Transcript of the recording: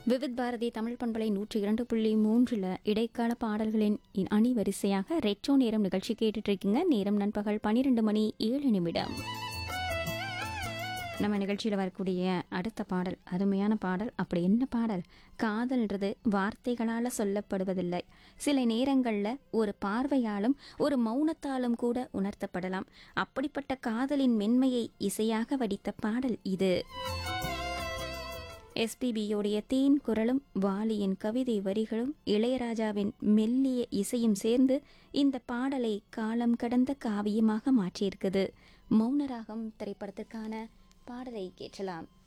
விவித் பாரதி தமிழ் பண்பலை நூற்றி இரண்டு புள்ளி மூன்றில் இடைக்கால பாடல்களின் இ- அணிவரிசையாக ரெட்ரோ நேரம் நிகழ்ச்சி கேட்டுட்டு இருக்கீங்க நேரம் நண்பகல் பன்னிரெண்டு மணி ஏழு நிமிடம் நம்ம நிகழ்ச்சியில் வரக்கூடிய அடுத்த பாடல் அருமையான பாடல் அப்படி என்ன பாடல் காதல்ன்றது வார்த்தைகளால் சொல்லப்படுவதில்லை சில நேரங்களில் ஒரு பார்வையாலும் ஒரு மௌனத்தாலும் கூட உணர்த்தப்படலாம் அப்படிப்பட்ட காதலின் மென்மையை இசையாக வடித்த பாடல் இது எஸ்பிபியோடைய தேன் குரலும் வாலியின் கவிதை வரிகளும் இளையராஜாவின் மெல்லிய இசையும் சேர்ந்து இந்த பாடலை காலம் கடந்த காவியமாக மாற்றியிருக்குது மௌனராகம் திரைப்படத்திற்கான பாடலை கேட்கலாம்